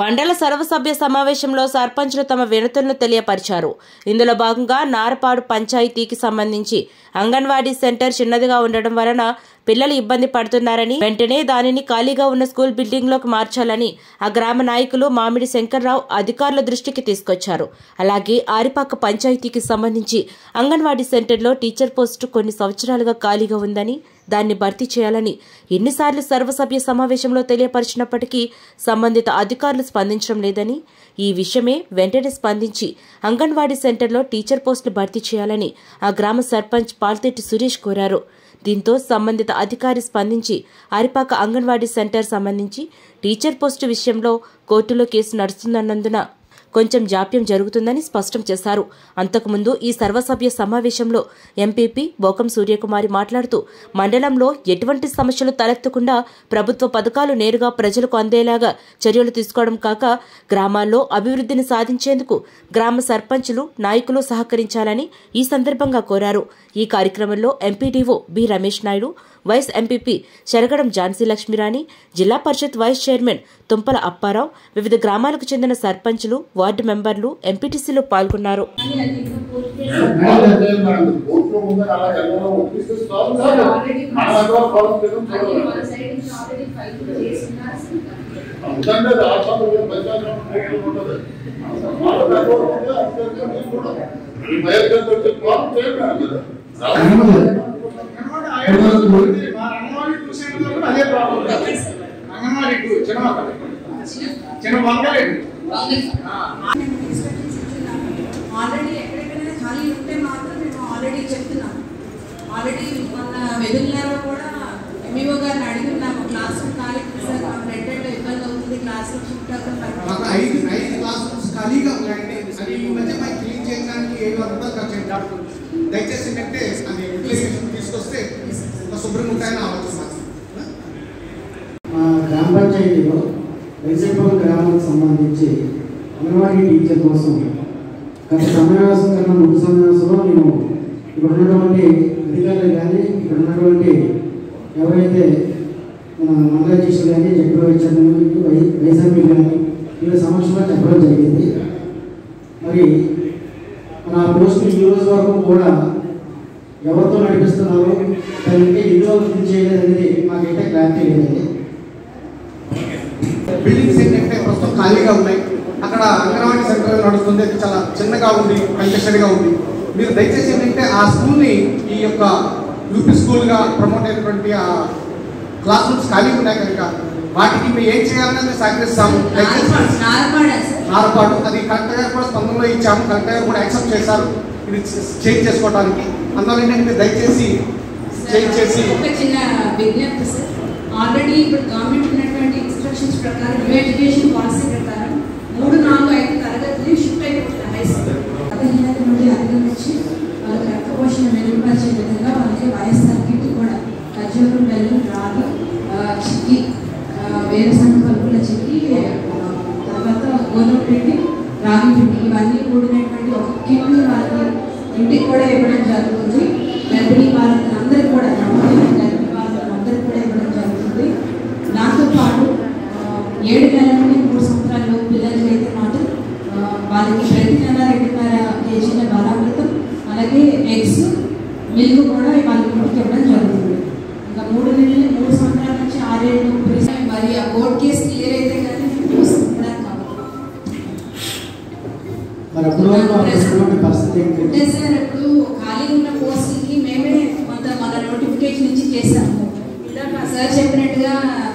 మండల సర్వసభ్య సమావేశంలో సర్పంచులు తమ వినతులను తెలియపరిచారు ఇందులో భాగంగా నారపాడు పంచాయతీకి సంబంధించి అంగన్వాడీ సెంటర్ చిన్నదిగా ఉండడం వలన పిల్లలు ఇబ్బంది పడుతున్నారని వెంటనే దానిని ఖాళీగా ఉన్న స్కూల్ బిల్డింగ్ లోకి మార్చాలని ఆ గ్రామ నాయకులు మామిడి శంకర్రావు అధికారుల దృష్టికి తీసుకొచ్చారు అలాగే ఆరిపాక పంచాయతీకి సంబంధించి అంగన్వాడీ సెంటర్లో టీచర్ పోస్టు కొన్ని సంవత్సరాలుగా ఖాళీగా ఉందని దాన్ని భర్తీ చేయాలని ఎన్నిసార్లు సర్వసభ్య సమావేశంలో తెలియపరిచినప్పటికీ సంబంధిత అధికారులు స్పందించడం లేదని ఈ విషయమే వెంటనే స్పందించి అంగన్వాడీ సెంటర్లో టీచర్ పోస్టులు భర్తీ చేయాలని ఆ గ్రామ సర్పంచ్ పాల్తెట్టి సురేష్ కోరారు దీంతో సంబంధిత అధికారి స్పందించి అరిపాక అంగన్వాడీ సెంటర్ సంబంధించి టీచర్ పోస్టు విషయంలో కోర్టులో కేసు నడుస్తున్నందున కొంచెం జాప్యం జరుగుతుందని స్పష్టం చేశారు అంతకుముందు ఈ సర్వసభ్య సమావేశంలో ఎంపీపీ బోకం సూర్యకుమారి మాట్లాడుతూ మండలంలో ఎటువంటి సమస్యలు తలెత్తకుండా ప్రభుత్వ పథకాలు నేరుగా ప్రజలకు అందేలాగా చర్యలు తీసుకోవడం కాక గ్రామాల్లో అభివృద్ధిని సాధించేందుకు గ్రామ సర్పంచులు నాయకులు సహకరించాలని ఈ సందర్భంగా కోరారు ఈ కార్యక్రమంలో MPDO B Ramesh Naidu vice MPP Saragadam Jhansi Lakshmirani జిల్లా పరిషత్ వైస్ చైర్మన్ తుంపల అప్పారావు వివిధ గ్రామాలకు చెందిన సర్పంచులు వార్డు మెంబర్లు ఎంపీటీసీలు పాల్గొన్నారు అంటే మనం కోర్టులో ముందర అలా జరగడం ఒప్పిస్తే సాల్వ్ కాదు. మన దగ్గర ప్రాబ్లం లేదు, చూడాలి. అందుకంటే అది ఆశాపడి పంచాయతీ కోర్టులో ఉంటుంది. వాళ్ళ దగ్గర ఉంటే అందుకంటే మీరు కూడా ఈ బయలుదేరి వచ్చే ప్రాబ్లం చేయండి కదా. అంగన్వాడీ టూ సెంటర్ కూడా అదే ప్రాబ్లం అంగన్వాడీ టూ చిన్న చిన్న వంగలేదు ఆల్రెడీ ఎక్కడెక్కడైనా ఖాళీ ఉంటే మాత్రం మేము ఆల్రెడీ చెప్తున్నాం ఆల్రెడీ మొన్న వెబినార్లో కూడా ఎంఈఓ గారిని అడిగి ఉన్నాము క్లాస్ రూమ్ ఖాళీ ఉంది సార్ మాకు రెండేళ్ళు ఇబ్బంది అవుతుంది క్లాస్ రూమ్ షిఫ్ట్ మాకు ఐదు ఐదు క్లాస్ రూమ్స్ ఖాళీగా ఉన్నాయండి అది ఈ మధ్య మాకు క్లీన్ చేయడానికి ఏడు వందల రూపాయలు ఖర్చు అయింది డాక్టర్ దయచేసి ఏంటంటే అది యూటిలైజేషన్ తీసుకొస్తే ఇంకా శుభ్రంగా ఉంటాయని ఆలోచన మాకు. మా గ్రామ పంచాయతీలో వైసీపీ గ్రామానికి సంబంధించి అంగన్వాడీ టీచర్ కోసం గత సమావేశం కన్నా ముందు సమావేశంలో నేను ఇక్కడ ఉన్నటువంటి అధికారులు కానీ ఇక్కడ ఉన్నటువంటి ఎవరైతే మన మండలాధ్యక్షులు కానీ జడ్పీ వై వైఎస్ఆర్పీ కానీ వీళ్ళ సమక్షంలో చెప్పడం జరిగింది మరి మన ఆ పోస్టులు ఈ రోజు వరకు కూడా ఎవరితో నడిపిస్తున్నారు దానికి ఎన్ని రోజులు చేయలేదు అనేది మాకైతే క్లారిటీ లేదండి బిల్డింగ్స్ ఏంటంటే ప్రస్తుతం ఖాళీగా ఉన్నాయి అక్కడ అంగన్వాడీ సెంటర్ నడుస్తుంది అది చాలా చిన్నగా ఉంది కంజెస్టెడ్గా ఉంది మీరు దయచేసి ఏంటంటే ఆ స్కూల్ని ఈ యొక్క యూపీ స్కూల్గా ప్రమోట్ అయినటువంటి ఆ క్లాస్ రూమ్స్ ఖాళీగా ఉన్నాయి కనుక వాటికి మేము ఏం చేయాలని సహకరిస్తాము దయచేసి నార్పాడా సార్ నారపాటు అది కలెక్టర్ గారు కూడా స్పందనలో ఇచ్చాము కలెక్టర్ గారు కూడా యాక్సెప్ట్ చేశారు ఇది చేంజ్ చేసుకోవడానికి అందువల్ల ఏంటంటే మీరు దయచేసి చేంజ్ చేసి ఒక చిన్న విజ్ఞప్తి సార్ ఆల్రెడీ ఇప్పుడు గవర్నమెంట్ ఉన్నటువంటి ఇన్స్ట్రక్షన్స్ ప్రకారం న్యూ ఎడ్యుకేషన్ పాలసీ ప్రకారం మూడు నాలుగు ఐదు తరగతులు షిఫ్ట్ అయిపోతుంది హై స్కూల్ పదహీనత నుండి అధిగమించి వాళ్ళకి రక్త పోషణ మెరుగుపరిచే విధంగా వాళ్ళకి వైఎస్ఆర్ కిట్ కూడా ఖర్జూరం బెల్లం రాగి ఆ, చిక్కి ఆ, వేరుశనగ పలుకుల చిక్కి ఆ, తర్వాత గోధుమ పిండి రాగి పిండి ఇవన్నీ కూడినటువంటి ఒక కిట్ వాళ్ళకి ఇంటికి కూడా ఇవ్వడం జరుగుతుంది గర్భిణీ వాళ్ళకి అందరికి కూడా నమ్మకమైన గర్భిణీ వాళ్ళకి అందరికి కూడా ఇవ్వడం జరుగుతుంది దాంతో పాటు ఆ, ఏడు నెలల నుండి మూడు సంవత్సరాలు పిల్లలకి అయితే మాత్రం ఆ, వాళ్ళకి ప్రతి నెల రెండున్నర కేజీల బలామృతం అలాగే ఎగ్స్ మిల్క్ కూడా వాళ్ళకి ఇంటికి ఇవ్వడం జరుగుతుంది ఇంకా మూడు నెలలు మూడు సంవత్సరాల నుంచి ఆరేళ్ళు ప్రిసైజ్ మరి ఆ కోర్టు కేసు క్లియర్ అయితే కానీ పోస్ట్ ఇవ్వడానికి అవ్వదు మరి అప్పుడు వరకు అక్కడ ఉన్నటువంటి పరిస్థితి ఏంటి అంటే సార్ ఇప్పుడు ఖాళీ ఉన్న పోస్టులకి మేమే కొంత మన నోటిఫికేషన్ ఇచ్చి చేశాము ఇందాక సార్ చెప్పినట్టుగా